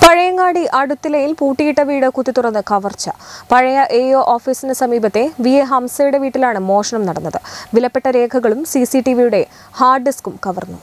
പഴയങ്ങാടി അടുത്തിലയിൽ പൂട്ടിയിട്ട വീട് കുത്തിത്തുറന്ന് കവർച്ച പഴയ എ ഒ ഓഫീസിന് സമീപത്തെ വി എ ഹംസയുടെ വീട്ടിലാണ് മോഷണം നടന്നത് വിലപ്പെട്ട രേഖകളും സി സി ടി വിയുടെ ഹാർഡ് ഡിസ്കും കവർന്നു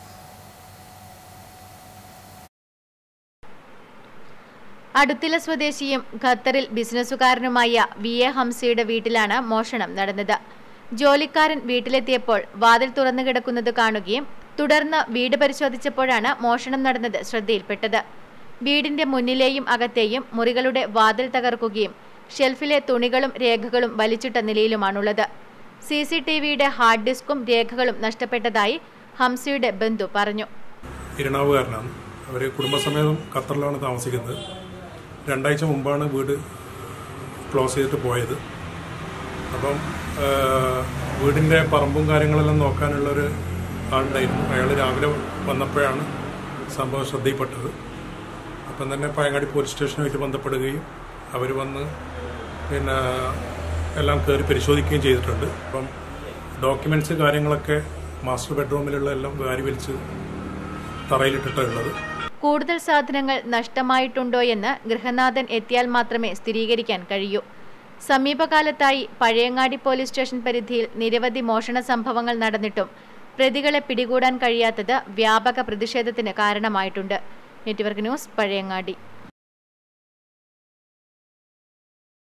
അടുത്തില സ്വദേശിയും ഖത്തറിൽ ബിസിനസ്സുകാരനുമായ വി എ ഹംസയുടെ വീട്ടിലാണ് മോഷണം നടന്നത് ജോലിക്കാരൻ വീട്ടിലെത്തിയപ്പോൾ വാതിൽ തുറന്നു കിടക്കുന്നത് കാണുകയും തുടർന്ന് വീട് പരിശോധിച്ചപ്പോഴാണ് മോഷണം നടന്നത് ശ്രദ്ധയിൽപ്പെട്ടത് വീടിന്റെ മുന്നിലെയും അകത്തെയും മുറികളുടെ വാതിൽ തകർക്കുകയും ഷെൽഫിലെ തുണികളും രേഖകളും വലിച്ചിട്ട നിലയിലുമാണുള്ളത് സി സി ടി വിയുടെ ഹാർഡ് ഡിസ്കും രേഖകളും നഷ്ടപ്പെട്ടതായി ഹംസയുടെ ബന്ധു പറഞ്ഞു ഇരണാവുകാരനാണ് അവർ കുടുംബസമേതം ഖത്തറിലാണ് താമസിക്കുന്നത് രണ്ടാഴ്ച മുമ്പാണ് വീട് ക്ലോസ് ചെയ്തിട്ട് പോയത് അപ്പം ആ, വീടിൻ്റെ പറമ്പും കാര്യങ്ങളെല്ലാം നോക്കാനുള്ളൊരു ആളുണ്ടായിരുന്നു അയാൾ രാവിലെ വന്നപ്പോഴാണ് സംഭവം ശ്രദ്ധയിൽപ്പെട്ടത് അപ്പം തന്നെ പയങ്ങാടി പോലീസ് സ്റ്റേഷനുമായിട്ട് ബന്ധപ്പെടുകയും അവർ വന്ന് പിന്നെ എല്ലാം കയറി പരിശോധിക്കുകയും ചെയ്തിട്ടുണ്ട് അപ്പം ഡോക്യുമെൻറ്റ്സ് കാര്യങ്ങളൊക്കെ മാസ്റ്റർ ബെഡ്റൂമിലുള്ള എല്ലാം വാരി വലിച്ച് തറയിലിട്ടിട്ടുള്ളത് കൂടുതൽ സാധനങ്ങൾ നഷ്ടമായിട്ടുണ്ടോ എന്ന് ഗൃഹനാഥൻ എത്തിയാൽ മാത്രമേ സ്ഥിരീകരിക്കാൻ കഴിയൂ സമീപകാലത്തായി പഴയങ്ങാടി പോലീസ് സ്റ്റേഷൻ പരിധിയിൽ നിരവധി മോഷണ സംഭവങ്ങൾ നടന്നിട്ടും പ്രതികളെ പിടികൂടാൻ കഴിയാത്തത് വ്യാപക പ്രതിഷേധത്തിന് കാരണമായിട്ടുണ്ട് നെറ്റ്വർക്ക് ന്യൂസ് പഴയങ്ങാടി